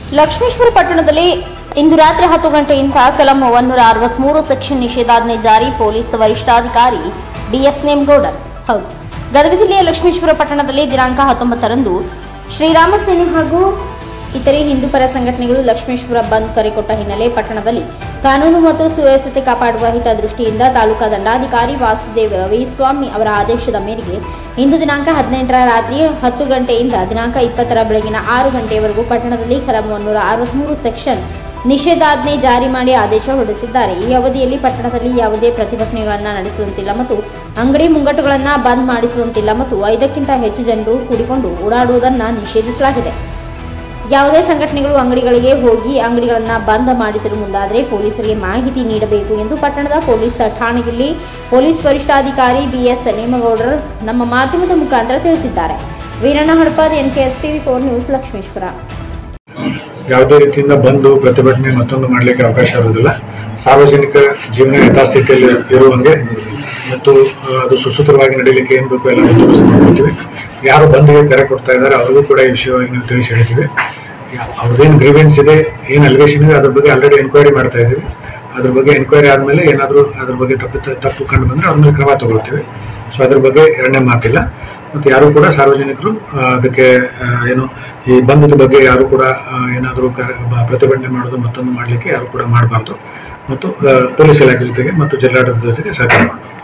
ಲಕ್ಷ್ಮೇಶ್ವರ ಪಟ್ಟಣದಲ್ಲಿ ಇಂದು ರಾತ್ರಿ ಹತ್ತು ಗಂಟೆಯಿಂದ ಕಲಂ ಒನ್ನೂರ ಅರವತ್ಮೂರು ಸೆಕ್ಷನ್ ನಿಷೇಧಾಜ್ಞೆ ಜಾರಿ ಪೊಲೀಸ್ ವರಿಷ್ಠಾಧಿಕಾರಿ ಡಿಎಸ್ ನೇಮಗೌಡರ್ ಹೌದು ಗದಗ ಜಿಲ್ಲೆಯ ಲಕ್ಷ್ಮೇಶ್ವರ ಪಟ್ಟಣದಲ್ಲಿ ದಿನಾಂಕ ಹತ್ತೊಂಬತ್ತರಂದು ಶ್ರೀರಾಮ ಸೇನೆ ಹಾಗೂ ಇತರೆ ಹಿಂದೂಪರ ಸಂಘಟನೆಗಳು ಲಕ್ಷ್ಮೇಶ್ವರ ಬಂದ್ ಕರೆ ಕೊಟ್ಟ ಹಿನ್ನೆಲೆ ಪಟ್ಟಣದಲ್ಲಿ ಕಾನೂನು ಮತ್ತು ಸುವ್ಯವಸ್ಥತೆ ಕಾಪಾಡುವ ಹಿತದೃಷ್ಟಿಯಿಂದ ತಾಲೂಕಾ ದಂಡಾಧಿಕಾರಿ ವಾಸುದೇವ ವಿ ಸ್ವಾಮಿ ಅವರ ಆದೇಶದ ಮೇರೆಗೆ ಇಂದು ದಿನಾಂಕ ಹದಿನೆಂಟರ ರಾತ್ರಿ ಹತ್ತು ಗಂಟೆಯಿಂದ ದಿನಾಂಕ ಇಪ್ಪತ್ತರ ಬೆಳಗಿನ ಆರು ಗಂಟೆಯವರೆಗೂ ಪಟ್ಟಣದಲ್ಲಿ ಕಲಂ ಮುನ್ನೂರ ಅರವತ್ಮೂರು ಸೆಕ್ಷನ್ ನಿಷೇಧಾಜ್ಞೆ ಜಾರಿ ಮಾಡಿ ಆದೇಶ ಹೊರಡಿಸಿದ್ದಾರೆ ಈ ಅವಧಿಯಲ್ಲಿ ಪಟ್ಟಣದಲ್ಲಿ ಯಾವುದೇ ಪ್ರತಿಭಟನೆಗಳನ್ನು ನಡೆಸುವಂತಿಲ್ಲ ಮತ್ತು ಅಂಗಡಿ ಮುಂಗಟ್ಟುಗಳನ್ನು ಬಂದ್ ಮಾಡಿಸುವಂತಿಲ್ಲ ಮತ್ತು ಐದಕ್ಕಿಂತ ಹೆಚ್ಚು ಜನರು ಕೂಡಿಕೊಂಡು ಓಡಾಡುವುದನ್ನು ನಿಷೇಧಿಸಲಾಗಿದೆ ಯಾವುದೇ ಸಂಘಟನೆಗಳು ಅಂಗಡಿಗಳಿಗೆ ಹೋಗಿ ಅಂಗಡಿಗಳನ್ನು ಬಂದ್ ಮಾಡಿಸಲು ಮುಂದಾದರೆ ಪೊಲೀಸರಿಗೆ ಮಾಹಿತಿ ನೀಡಬೇಕು ಎಂದು ಪಟ್ಟಣದ ಪೊಲೀಸ್ ಠಾಣೆಯಲ್ಲಿ ಪೊಲೀಸ್ ವರಿಷ್ಠಾಧಿಕಾರಿ ಬಿಎಸ್ ನೇಮಗೌಡರು ನಮ್ಮ ಮಾಧ್ಯಮದ ಮುಖಾಂತರ ತಿಳಿಸಿದ್ದಾರೆ Veeranna Hadapad NKS TV four news Lakshmeshwar ಯಾವುದೇ ರೀತಿಯಿಂದ ಬಂದು ಪ್ರತಿಭಟನೆ ಮತ್ತೊಂದು ಮಾಡಲಿಕ್ಕೆ ಅವಕಾಶ ಇರುವುದಿಲ್ಲ ಸಾರ್ವಜನಿಕ ಜೀವನ ಯಥಾಸ್ಥಿತಿಯಲ್ಲಿ ಇರುವಂಗೆ ಮತ್ತು ಆ, ಅದು ಸುಸೂತ್ರವಾಗಿ ನಡೀಲಿಕ್ಕೆ ಏನು ಬೇಕು ಎಲ್ಲ ಬಂದೋಬಸ್ತ್ ಮಾಡ್ಕೊಳ್ತೀವಿ ಯಾರು ಬಂದಿಗೆ ಕರೆ ಕೊಡ್ತಾ ಇದ್ದಾರೆ ಅವ್ರಿಗೂ ಕೂಡ ಈ ವಿಷಯವಾಗಿ ನಾವು ತಿಳಿಸಿ ಹೇಳ್ತೀವಿ ಯಾ- ಅವ್ರದ್ದೇನು ಗ್ರೀವೆನ್ಸ್ ಇದೆ ಏನು ಅಲಿಗೇಷನ್ ಇದೆ ಅದ್ರ ಬಗ್ಗೆ ಆಲ್ರೆಡಿ ಎನ್ಕ್ವೈರಿ ಮಾಡ್ತಾ ಇದ್ದೀವಿ ಅದ್ರ ಬಗ್ಗೆ ಎನ್ಕ್ವೈರಿ ಆದಮೇಲೆ ಏನಾದರೂ ಅದ್ರ ಬಗ್ಗೆ ತಪ್ಪು ತಪ್ಪು ಕಂಡು ಬಂದರೆ ಅವ್ರ ಮೇಲೆ ಕ್ರಮ ತಗೊಳ್ತೀವಿ ಸೊ ಅದ್ರ ಬಗ್ಗೆ ಎರಡನೇ ಮಾತಿಲ್ಲ ಮತ್ತು ಯಾರು ಕೂಡ ಸಾರ್ವಜನಿಕರು ಆ, ಅದಕ್ಕೆ ಆ, ಏನು ಈ ಬಂಧದ ಬಗ್ಗೆ ಯಾರು ಕೂಡ ಏನಾದರೂ ಪ್ರತಿಭಟನೆ ಮಾಡೋದು ಮತ್ತೊಂದು ಮಾಡಲಿಕ್ಕೆ ಯಾರು ಕೂಡ ಮಾಡಬಾರ್ದು ಮತ್ತು ಆ, ಪೊಲೀಸ್ ಇಲಾಖೆ ಜೊತೆಗೆ ಮತ್ತು ಜಿಲ್ಲಾಡಳಿತದ ಜೊತೆಗೆ ಸಹಕಾರ ಮಾಡಬೇಕು